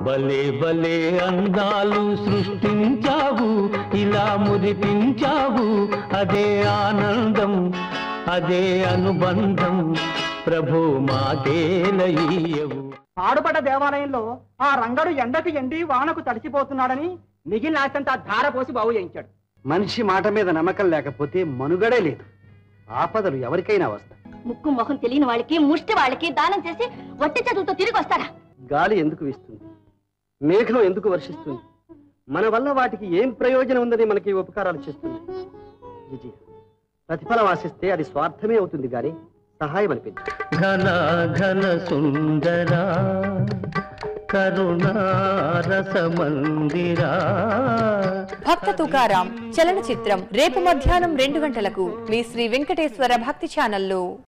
భలే భలే అందాలు సృష్టించావు ఇలా మురిపించావు అదే ఆనందం అదే అనుబంధం ప్రభు మాకేలయ్యవు పాడుపడ్డ దేవాలయంలో ఆ రంగడు ఎండకు ఎండి వానకు తడిసిపోతున్నాడని మిగిలిన ఆస్తంతా ధార పోసి బాగు చేయించాడు మనిషి మాట మీద నమ్మకం లేకపోతే మనుగడే లేదు ఆపదలు ఎవరికైనా వస్తాయి ముక్కు మొహం తెలియని వాళ్ళకి ముష్టి వాళ్ళకి దానం చేసి వట్టి చదువుతో తిరిగి వస్తారా గాలి ఎందుకు వీస్తుంది మేఘం ఎందుకు వర్షిస్తుంది మన వల్ల వాటికి ఏం ప్రయోజనం ఉందని మనకి ఈ ఉపకారాలు చేస్తుంది విజయ ప్రతిఫలం ఆశిస్తే అది స్వార్థమే అవుతుంది గాని సహాయం అనిపించదు ఘన ఘన సుందరా కరుణారస మందిరా భక్త తుకారాం చలనచిత్రం రేపు మధ్యాహ్నం రెండు గంటలకు మీ శ్రీ వెంకటేశ్వర భక్తి ఛానల్లో